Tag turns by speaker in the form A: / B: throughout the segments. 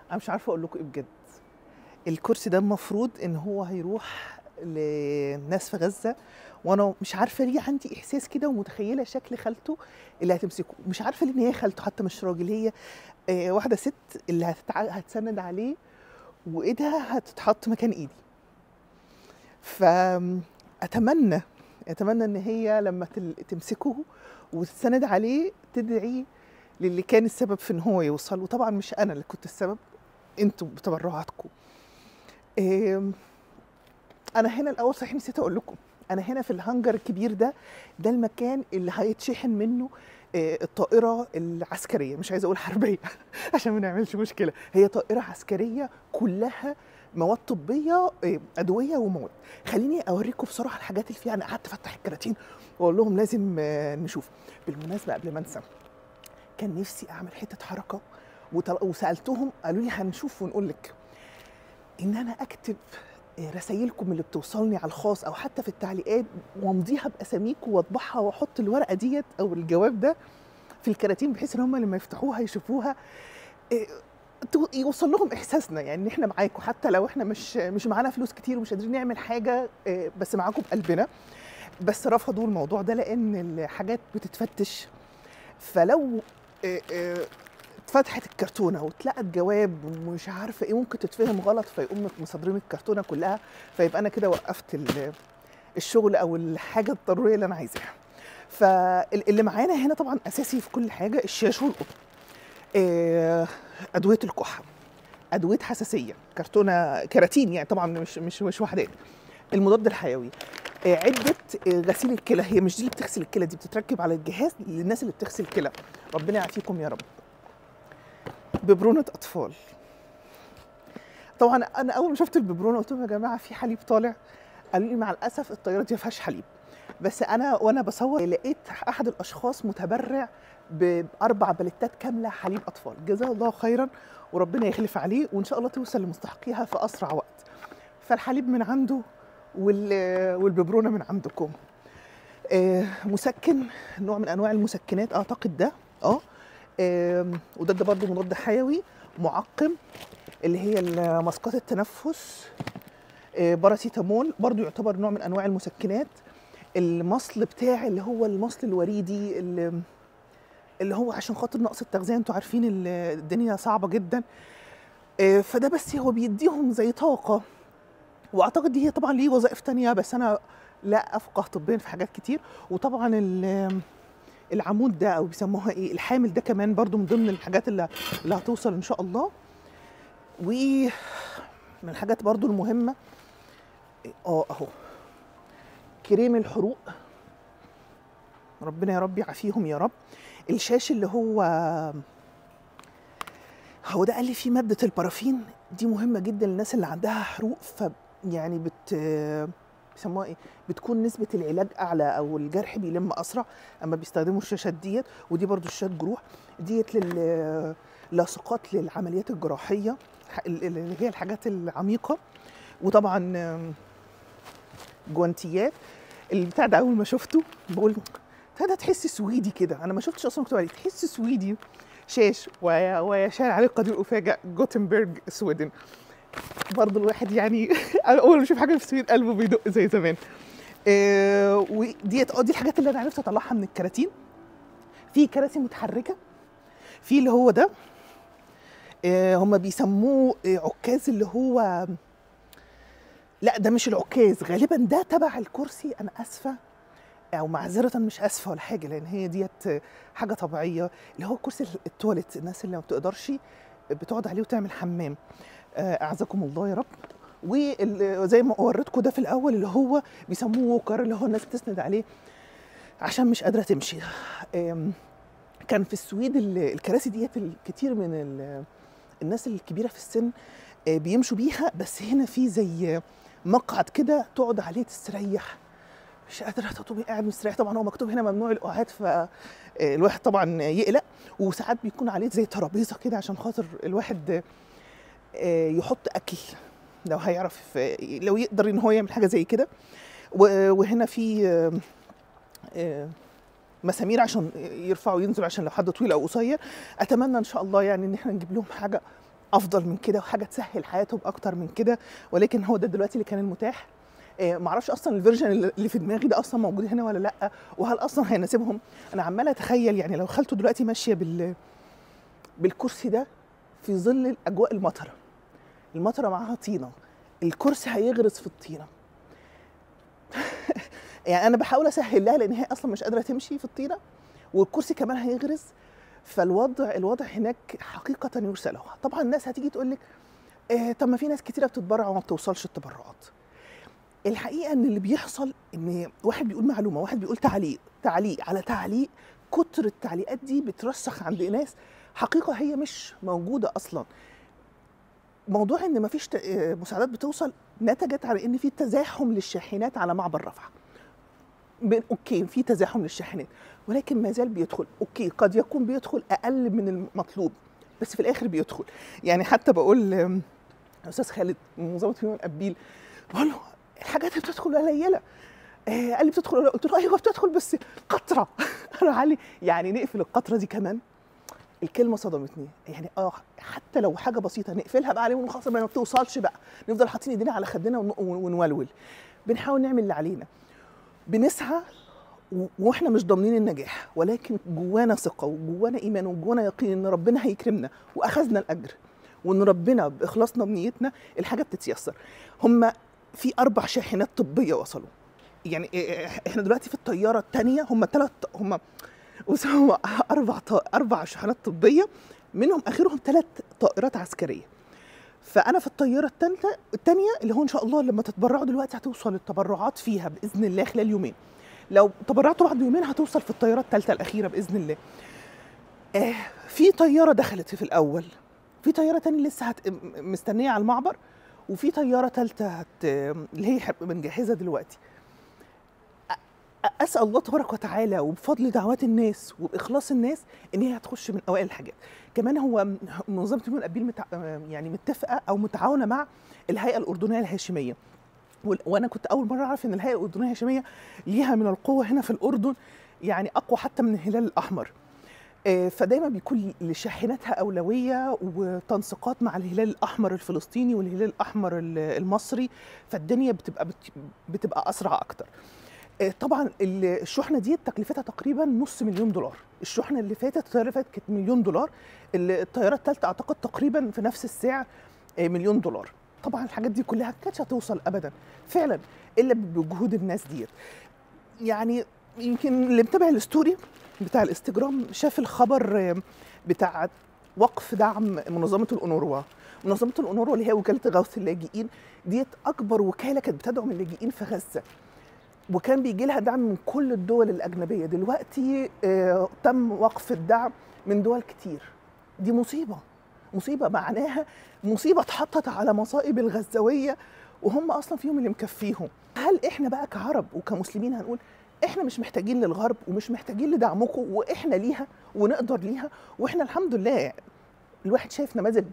A: انا مش عارفه اقول لكم ايه بجد الكرسي ده المفروض ان هو هيروح لناس في غزه وانا مش عارفه ليه عندي احساس كده ومتخيله شكل خالته اللي هتمسكه مش عارفه ليه ان هي خالته حتى مش راجل هي آه، واحده ست اللي هتتع... هتسند عليه وايدها هتتحط مكان ايدي فاتمنى اتمنى ان هي لما تل- تمسكه وتستند عليه تدعي للي كان السبب في ان هو يوصل وطبعا مش انا اللي كنت السبب انتوا بتبرعاتكم إيه انا هنا الاول صحيح نسيت اقول لكم انا هنا في الهانجر الكبير ده ده المكان اللي هيتشحن منه إيه، الطائره العسكريه مش عايزه اقول حربيه عشان ما نعملش مشكله هي طائره عسكريه كلها مواد طبيه إيه، ادويه ومواد خليني اوريكم بصراحه الحاجات اللي فيها انا قعدت افتح الكراتين واقول لهم لازم آه، نشوف بالمناسبه قبل ما انسى كان نفسي اعمل حته حركه وطل- وسالتهم قالوا لي هنشوف ونقول لك ان انا اكتب رسايلكم اللي بتوصلني على الخاص او حتى في التعليقات وامضيها باساميكم واطبعها واحط الورقه ديت او الجواب ده في الكراتين بحيث ان هم لما يفتحوها يشوفوها إيه، تو- يوصل لهم احساسنا يعني ان احنا معاكم حتى لو احنا مش مش معانا فلوس كتير ومش قادرين نعمل حاجه إيه، بس معاكم بقلبنا بس رفضوا الموضوع ده لان الحاجات بتتفتش فلو إيه، إيه، اتفتحت الكرتونه واتلقت جواب ومش عارفه ايه ممكن تتفهم غلط فيقوم مصدرين الكرتونه كلها فيبقى انا كده وقفت ال- الشغل او الحاجه الضروريه اللي انا عايزاها فاللي معانا هنا طبعا اساسي في كل حاجه الشاش والقطن آه، ادويه الكحه ادويه حساسيه كرتونه كراتين يعني طبعا مش مش مش وحدات المضاد الحيوي آه، عده آه، غسيل الكلى هي مش دي اللي بتغسل الكلى دي بتتركب على الجهاز للناس اللي بتغسل كلى ربنا يعافيكم يا رب ببرونه اطفال طبعا انا اول ما شفت الببرونه قلت لهم يا جماعه في حليب طالع قالوا لي مع الاسف الطياره دي ما فيهاش حليب بس انا وانا بصور لقيت احد الاشخاص متبرع باربع بلتات كامله حليب اطفال جزاه الله خيرا وربنا يخلف عليه وان شاء الله توصل لمستحقيها في اسرع وقت فالحليب من عنده وال- والببرونه من عندكم آه، مسكن نوع من انواع المسكنات اعتقد ده اه آم، وده ده برضه مضاد حيوي معقم اللي هي ماسكات التنفس آه، باراسيتامول برضه يعتبر نوع من انواع المسكنات المصل بتاعي اللي هو المصل الوريدي اللي, اللي هو عشان خاطر نقص التغذيه انتوا عارفين ال- الدنيا صعبه جدا آه، فده بس هو بيديهم زي طاقه واعتقد دي هي طبعا ليه وظائف تانية بس انا لا افقه طبيا في حاجات كتير وطبعا ال- العمود ده او بيسموها ايه الحامل ده كمان برضو من ضمن الحاجات اللي, اللي هتوصل ان شاء الله ومن الحاجات برضو المهمه اه اهو كريم الحروق ربنا يا رب يعافيهم يا رب الشاش اللي هو هو ده قال لي فيه ماده البارافين دي مهمه جدا للناس اللي عندها حروق ف يعني بت بيسموها ايه بتكون نسبه العلاج اعلى او الجرح بيلم اسرع اما بيستخدموا الشاشات ديت ودي برضو شاشات جروح ديت لل لاصقات للعمليات الجراحيه ح- ال- ال- اللي هي الحاجات العميقه وطبعا آم، جوانتيات البتاع ده اول ما شفته بقول بتاع ده تحس سويدي كده انا ما شفتش اصلا مكتوب عليه تحس سويدي شاش ويا- ويشار عليه قدير افاجئ جوتنبرج سويدن برضه الواحد يعني اول ما يشوف حاجه في السويد قلبه بيدق زي زمان آه، وديت اه دي الحاجات اللي انا عرفت اطلعها من الكراتين في كراسي متحركه في اللي هو ده آه، هم بيسموه آه، عكاز اللي هو لا ده مش العكاز غالبا ده تبع الكرسي انا اسفه او معذره مش اسفه ولا حاجه لان هي ديت آه، حاجه طبيعيه اللي هو كرسي التواليت الناس اللي ما بتقدرش بتقعد عليه وتعمل حمام آه، اعزكم الله يا رب وزي ما وريتكم ده في الاول اللي هو بيسموه ووكر اللي هو الناس تسند عليه عشان مش قادره تمشي آم، كان في السويد ال- الكراسي ديت الكتير من ال- الناس الكبيره في السن آه، بيمشوا بيها بس هنا في زي مقعد كده تقعد عليه تستريح مش قادره تقوم قاعد مستريح طبعا هو مكتوب هنا ممنوع القعاد فالواحد طبعا يقلق وساعات بيكون عليه زي ترابيزه كده عشان خاطر الواحد آه، يحط اكل لو هيعرف آه، لو يقدر ان هو يعمل حاجه زي كده و- وهنا في آه، آه، مسامير عشان يرفعوا وينزلوا عشان لو حد طويل او قصير اتمنى ان شاء الله يعني ان احنا نجيب لهم حاجه افضل من كده وحاجه تسهل حياتهم اكتر من كده ولكن هو ده دلوقتي اللي كان المتاح آه، معرفش اصلا الفيرجن اللي في دماغي ده اصلا موجود هنا ولا لا وهل اصلا هيناسبهم انا عماله اتخيل يعني لو خالته دلوقتي ماشيه بال بالكرسي ده في ظل الاجواء المطره المطره معاها طينه الكرسي هيغرس في الطينه يعني انا بحاول اسهل لها لان هي اصلا مش قادره تمشي في الطينه والكرسي كمان هيغرز فالوضع الوضع هناك حقيقه يرسى لها طبعا الناس هتيجي تقول لك آه طب ما في ناس كتيره بتتبرع وما بتوصلش التبرعات الحقيقه ان اللي بيحصل ان واحد بيقول معلومه واحد بيقول تعليق تعليق على تعليق كتر التعليقات دي بترسخ عند ناس حقيقه هي مش موجوده اصلا موضوع ان مفيش ت- آه، مساعدات بتوصل نتجت على ان في تزاحم للشاحنات على معبر رفح بين اوكي في تزاحم للشاحنات ولكن ما زال بيدخل اوكي قد يكون بيدخل اقل من المطلوب بس في الاخر بيدخل يعني حتى بقول آم، استاذ خالد من منظمه يوم قبيل بقول له الحاجات اللي بتدخل قليله آه قال لي بتدخل قليلة. قلت له ايوه بتدخل بس قطره انا قال لي يعني نقفل القطره دي كمان الكلمه صدمتني يعني اه حتى لو حاجه بسيطه نقفلها بقى عليهم خلاص ما بتوصلش بقى نفضل حاطين ايدينا على خدنا ون- ونولول بنحاول نعمل اللي علينا بنسعى و- واحنا مش ضامنين النجاح ولكن جوانا ثقه وجوانا ايمان وجوانا يقين ان ربنا هيكرمنا واخذنا الاجر وان ربنا باخلاصنا بنيتنا الحاجه بتتيسر هم في اربع شاحنات طبيه وصلوا يعني إيه- إيه- احنا دلوقتي في الطياره الثانيه هم ثلاث هم بص هم اربع ط- اربع شحنات طبيه منهم اخرهم ثلاث طائرات عسكريه فانا في الطياره الثالثه الثانيه اللي هو ان شاء الله لما تتبرعوا دلوقتي هتوصل التبرعات فيها باذن الله خلال يومين لو تبرعتوا بعد يومين هتوصل في الطياره الثالثه الاخيره باذن الله آه في طياره دخلت في الاول في طياره تانية لسه هت... م- مستنيه على المعبر وفي طياره ثالثه هت... اللي هي حب- بنجهزها دلوقتي أ- اسال الله تبارك وتعالى وبفضل دعوات الناس وباخلاص الناس ان هي هتخش من اوائل الحاجات كمان هو م- منظمه يوم القبيل متع... يعني متفقه او متعاونه مع الهيئه الاردنيه الهاشميه وال- وانا كنت اول مره اعرف ان الهيئه الاردنيه الهاشميه ليها من القوه هنا في الاردن يعني اقوى حتى من الهلال الاحمر آه، فدايما بيكون لشاحناتها اولويه وتنسيقات مع الهلال الاحمر الفلسطيني والهلال الاحمر ال- المصري فالدنيا بتبقى بت- بتبقى اسرع اكتر آه، طبعا ال- الشحنه دي تكلفتها تقريبا نص مليون دولار الشحنه اللي فاتت الطياره اللي فاتت كانت مليون دولار ال- الطياره الثالثه اعتقد تقريبا في نفس السعر آه، مليون دولار طبعا الحاجات دي كلها ما كانتش هتوصل ابدا فعلا الا بجهود الناس ديت يعني يمكن اللي متابع الستوري بتاع الانستجرام شاف الخبر آه، بتاع وقف دعم منظمه الأونروا منظمه الأونروا اللي هي وكاله غوث اللاجئين ديت اكبر وكاله كانت بتدعم اللاجئين في غزه وكان بيجي لها دعم من كل الدول الاجنبيه دلوقتي آه، تم وقف الدعم من دول كتير دي مصيبه مصيبه معناها مصيبه اتحطت على مصائب الغزاويه وهم اصلا فيهم اللي مكفيهم هل احنا بقى كعرب وكمسلمين هنقول احنا مش محتاجين للغرب ومش محتاجين لدعمكم واحنا ليها ونقدر ليها واحنا الحمد لله الواحد شايف نماذج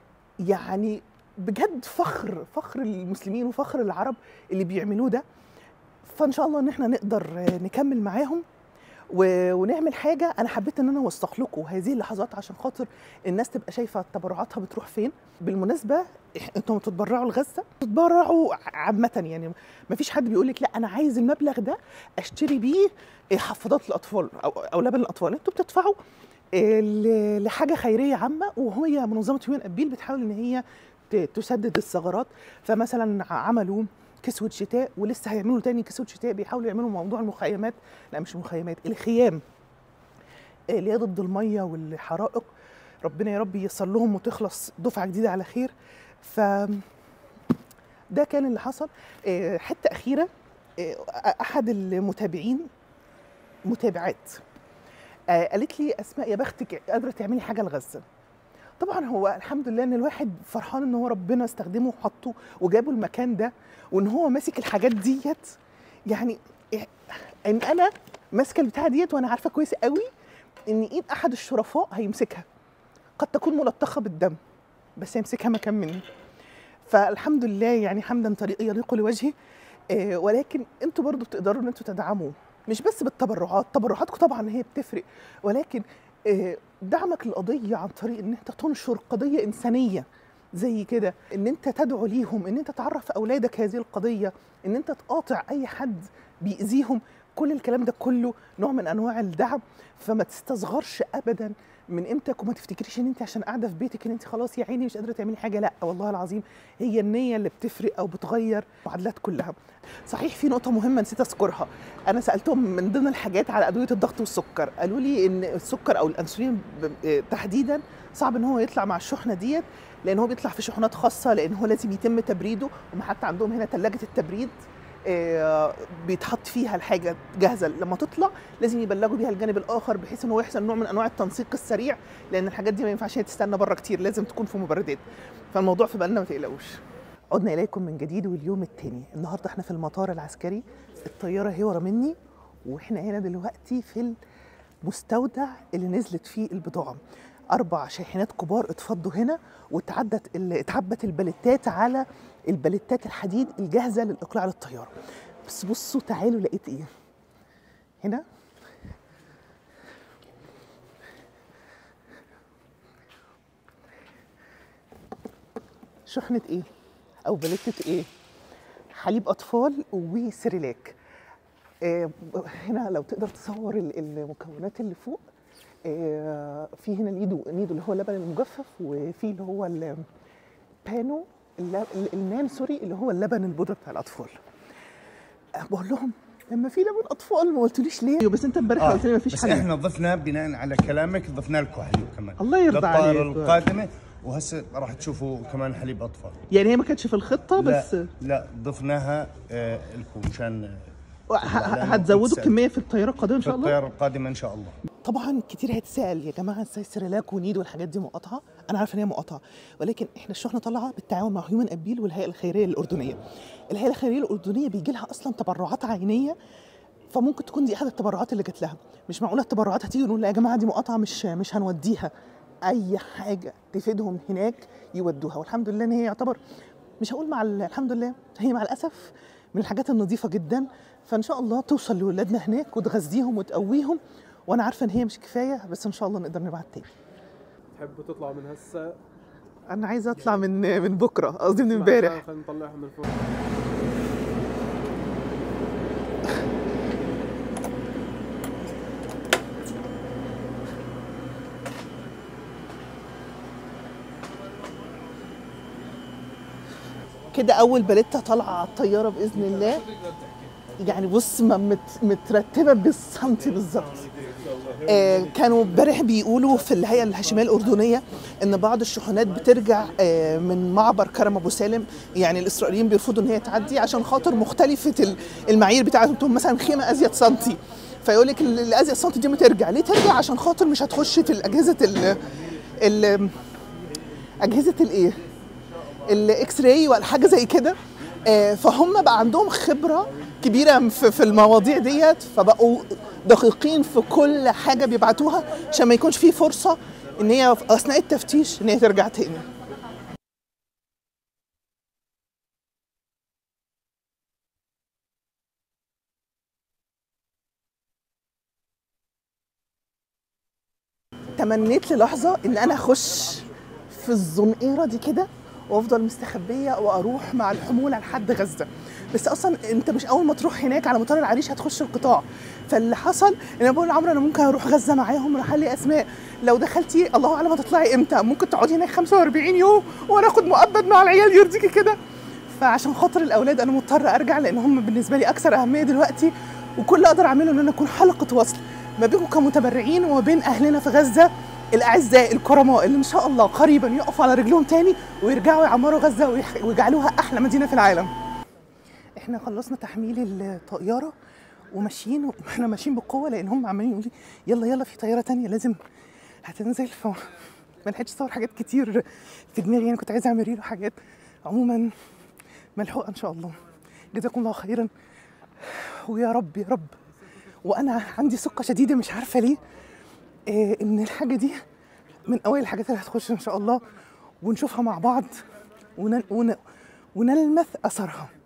A: يعني بجد فخر فخر المسلمين وفخر العرب اللي بيعملوه ده فان شاء الله ان احنا نقدر نكمل معاهم و- ونعمل حاجه انا حبيت ان انا اوثق لكم هذه اللحظات عشان خاطر الناس تبقى شايفه تبرعاتها بتروح فين بالمناسبه إح- انتم بتتبرعوا لغزه تتبرعوا عامه يعني ما فيش حد بيقول لك لا انا عايز المبلغ ده اشتري بيه حفاضات الاطفال او او لبن الاطفال انتوا بتدفعوا آه، ل- لحاجه خيريه عامه وهي منظمه يوين ابيل بتحاول ان هي ت- تسدد الثغرات فمثلا عملوا كسوة شتاء ولسه هيعملوا تاني كسوة شتاء بيحاولوا يعملوا موضوع المخيمات لا مش مخيمات الخيام آه، اللي هي ضد المية والحرائق ربنا يا رب ييسر لهم وتخلص دفعة جديدة على خير ف ده كان اللي حصل آه، حتة أخيرة آه، أحد المتابعين متابعات آه، قالت لي أسماء يا بختك قادرة تعملي حاجة لغزة طبعا هو الحمد لله ان الواحد فرحان ان هو ربنا استخدمه وحطه وجابه المكان ده وان هو ماسك الحاجات ديت يعني ان انا ماسكه البتاعه ديت وانا عارفه كويس قوي ان ايد احد الشرفاء هيمسكها قد تكون ملطخه بالدم بس هيمسكها مكان مني فالحمد لله يعني حمدا طريق يليق لوجهه آه ولكن انتوا برضو بتقدروا ان انتوا تدعموا مش بس بالتبرعات تبرعاتكم طبعا هي بتفرق ولكن آه دعمك للقضيه عن طريق ان انت تنشر قضيه انسانيه زي كده ان انت تدعو ليهم ان انت تعرف اولادك هذه القضيه ان انت تقاطع اي حد بيأذيهم كل الكلام ده كله نوع من انواع الدعم فما تستصغرش ابدا من قيمتك وما تفتكريش ان انت عشان قاعده في بيتك ان انت خلاص يا عيني مش قادره تعملي حاجه لا والله العظيم هي النيه اللي بتفرق او بتغير المعادلات كلها صحيح في نقطه مهمه نسيت اذكرها انا سالتهم من ضمن الحاجات على ادويه الضغط والسكر قالوا لي ان السكر او الانسولين ب- تحديدا صعب ان هو يطلع مع الشحنه ديت لان هو بيطلع في شحنات خاصه لان هو لازم يتم تبريده هم حتى عندهم هنا ثلاجه التبريد آه، بيتحط فيها الحاجه جاهزه لما تطلع لازم يبلغوا بيها الجانب الاخر بحيث ان هو يحصل نوع من انواع التنسيق السريع لان الحاجات دي ما ينفعش هي تستنى بره كتير لازم تكون في مبردات فالموضوع في بالنا ما تقلقوش عدنا اليكم من جديد واليوم الثاني النهارده احنا في المطار العسكري الطياره هي ورا مني واحنا هنا دلوقتي في المستودع اللي نزلت فيه البضاعه اربع شاحنات كبار اتفضوا هنا واتعدت ال- اتعبت البلتات على البلتات الحديد الجاهزه للاقلاع للطياره بس بصوا تعالوا لقيت ايه هنا شحنه ايه او بلتة ايه حليب اطفال وسريلاك آه، هنا لو تقدر تصور ال- المكونات اللي فوق آه، في هنا النيدو النيدو اللي هو اللبن المجفف وفي اللي هو البانو الل- المان سوري اللي هو اللبن البودره بتاع الاطفال آه، بقول لهم لما في لبن اطفال ما قلتوليش ليه بس انت امبارح قلت لي ما فيش
B: بس
A: حاجه
B: احنا ضفنا بناء على كلامك ضفنا لكم حليب كمان
A: الله يرضى
B: للطائرة
A: عليك.
B: القادمه وهسه راح تشوفوا كمان حليب اطفال
A: يعني هي ما كانتش في الخطه بس
B: لا لا ضفناها آه لكم مشان
A: ه- ه- هتزودوا كميه في الطياره القادمه ان
B: في
A: شاء الله
B: الطياره القادمه ان شاء الله
A: طبعا كتير هيتسال يا جماعه ازاي سيريلاك ونيد والحاجات دي مقاطعه انا عارفه ان هي مقاطعه ولكن احنا الشحنه طالعه بالتعاون مع هيومن ابيل والهيئه الخيريه الاردنيه الهيئه الخيريه الاردنيه بيجي لها اصلا تبرعات عينيه فممكن تكون دي احد التبرعات اللي جت لها مش معقوله التبرعات هتيجي ونقول لا يا جماعه دي مقاطعه مش مش هنوديها اي حاجه تفيدهم هناك يودوها والحمد لله ان هي يعتبر مش هقول مع ال- الحمد لله هي مع الاسف من الحاجات النظيفه جدا فان شاء الله توصل لاولادنا هناك وتغذيهم وتقويهم وانا عارفه ان هي مش كفايه بس ان شاء الله نقدر نبعت تاني
C: تحبوا تطلعوا من هسه
A: انا عايزه اطلع من من بكره قصدي من امبارح
C: خلينا نطلعها من فوق
A: كده اول باليتا طالعه على الطياره باذن الله يعني بص ما مت مترتبه بالسنتي بالظبط آه كانوا امبارح بيقولوا في الهيئه الهاشميه الاردنيه ان بعض الشحنات بترجع آه من معبر كرم ابو سالم يعني الاسرائيليين بيرفضوا ان هي تعدي عشان خاطر مختلفه ال- المعايير بتاعتهم مثلا خيمه ازيد سنتي فيقول لك ال- الازيد سنتي دي ما ترجع ليه ترجع عشان خاطر مش هتخش في الاجهزه ال ال اجهزه الايه الاكس راي ولا حاجه زي كده آه، فهم بقى عندهم خبره كبيره في في المواضيع ديت فبقوا دقيقين في كل حاجه بيبعتوها عشان ما يكونش في فرصه ان هي في اثناء التفتيش ان هي ترجع تاني تمنيت للحظه ان انا اخش في الزنقيره دي كده وافضل مستخبيه واروح مع الحموله لحد غزه بس اصلا انت مش اول ما تروح هناك على مطار العريش هتخش القطاع فاللي حصل ان انا بقول لعمرو انا ممكن اروح غزه معاهم راح لي اسماء لو دخلتي الله اعلم هتطلعي امتى ممكن تقعدي هناك 45 يوم وانا اخد مؤبد مع العيال يرضيكي كده فعشان خاطر الاولاد انا مضطره ارجع لان هم بالنسبه لي اكثر اهميه دلوقتي وكل اللي اقدر اعمله ان انا اكون حلقه وصل ما بينكم كمتبرعين وما بين اهلنا في غزه الاعزاء الكرماء اللي ان شاء الله قريبا يقفوا على رجلهم تاني ويرجعوا يعمروا غزه ويح- ويجعلوها احلى مدينه في العالم. احنا خلصنا تحميل الطياره وماشيين واحنا ماشيين بقوه لان هم عمالين يقولوا لي يلا يلا في طياره تانية لازم هتنزل ف ما لحقتش اصور حاجات كتير في دماغي يعني كنت عايزه اعمل ريل وحاجات عموما ملحوقه ان شاء الله جزاكم الله خيرا ويا رب يا رب وانا عندي ثقه شديده مش عارفه ليه إيه ان الحاجه دي من اوائل الحاجات اللي هتخش ان شاء الله ونشوفها مع بعض ون... ون... ونلمث اثرها